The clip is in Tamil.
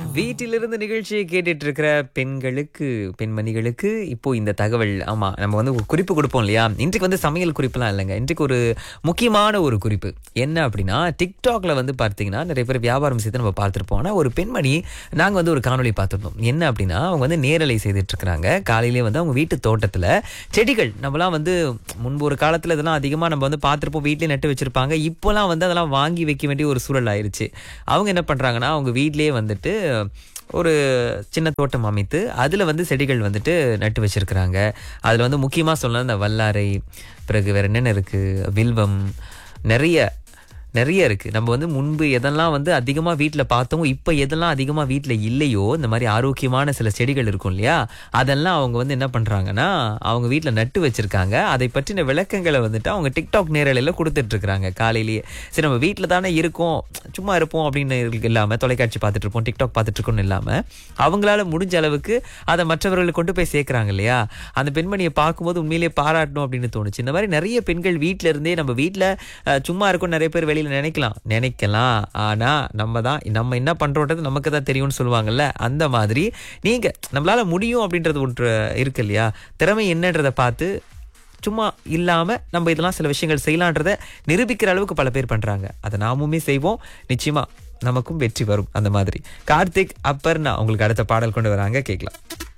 வீட்டிலிருந்து நிகழ்ச்சியை கேட்டுட்டு இருக்கிற பெண்களுக்கு பெண்மணிகளுக்கு இப்போ இந்த தகவல் ஆமா நம்ம வந்து ஒரு குறிப்பு கொடுப்போம் இல்லையா இன்றைக்கு வந்து சமையல் குறிப்புலாம் இல்லைங்க இன்றைக்கு ஒரு முக்கியமான ஒரு குறிப்பு என்ன அப்படின்னா டிக்டாக்ல வந்து பார்த்தீங்கன்னா நிறைய பேர் வியாபாரம் செய்து நம்ம பார்த்துருப்போம் ஆனால் ஒரு பெண்மணி நாங்க வந்து ஒரு காணொளி பார்த்துருந்தோம் என்ன அப்படின்னா அவங்க வந்து நேரலை செய்துட்டு இருக்கிறாங்க காலையிலேயே வந்து அவங்க வீட்டு தோட்டத்துல செடிகள் நம்மலாம் வந்து முன்பு ஒரு காலத்துல இதெல்லாம் அதிகமா நம்ம வந்து பார்த்துருப்போம் வீட்லயே நட்டு வச்சிருப்பாங்க இப்போலாம் வந்து அதெல்லாம் வாங்கி வைக்க வேண்டிய ஒரு சூழல் ஆயிருச்சு அவங்க என்ன பண்றாங்கன்னா அவங்க வீட்லயே வந்துட்டு ஒரு சின்ன தோட்டம் அமைத்து அதில் வந்து செடிகள் வந்துட்டு நட்டு வச்சிருக்கிறாங்க அதில் வந்து முக்கியமாக சொல்லலாம் இந்த வல்லாரை பிறகு வேற என்னென்ன இருக்குது வில்வம் நிறைய நிறைய இருக்குது நம்ம வந்து முன்பு எதெல்லாம் வந்து அதிகமாக வீட்டில் பார்த்தோம் இப்போ எதெல்லாம் அதிகமாக வீட்டில் இல்லையோ இந்த மாதிரி ஆரோக்கியமான சில செடிகள் இருக்கும் இல்லையா அதெல்லாம் அவங்க வந்து என்ன பண்ணுறாங்கன்னா அவங்க வீட்டில் நட்டு வச்சிருக்காங்க அதை பற்றின விளக்கங்களை வந்துட்டு அவங்க டிக்டாக் நேரலையில் கொடுத்துட்ருக்குறாங்க காலையிலேயே சரி நம்ம வீட்டில் தானே இருக்கோம் சும்மா இருப்போம் அப்படின்னு இல்லாமல் தொலைக்காட்சி பார்த்துட்டு இருப்போம் டிக்டாக் பார்த்துட்டு இருக்கோம்னு இல்லாமல் அவங்களால முடிஞ்ச அளவுக்கு அதை மற்றவர்களுக்கு கொண்டு போய் சேர்க்குறாங்க இல்லையா அந்த பெண்மணியை பார்க்கும்போது உண்மையிலேயே பாராட்டணும் அப்படின்னு தோணுச்சு இந்த மாதிரி நிறைய பெண்கள் வீட்டில இருந்தே நம்ம வீட்டில் சும்மா இருக்கும் நிறைய பேர் வெளியில் நினைக்கலாம் நினைக்கலாம் ஆனால் நம்ம தான் நம்ம என்ன பண்ணுறோன்றது நமக்கு தான் தெரியும்னு சொல்லுவாங்கல்ல அந்த மாதிரி நீங்கள் நம்மளால முடியும் அப்படின்றது ஒன்று இருக்கு இல்லையா திறமை என்னன்றதை பார்த்து சும்மா இல்லாமல் நம்ம இதெல்லாம் சில விஷயங்கள் செய்யலான்றதை நிரூபிக்கிற அளவுக்கு பல பேர் பண்ணுறாங்க அதை நாமுமே செய்வோம் நிச்சயமா நமக்கும் வெற்றி வரும் அந்த மாதிரி கார்த்திக் அப்பர்னா உங்களுக்கு அடுத்த பாடல் கொண்டு வராங்க கேட்கலாம்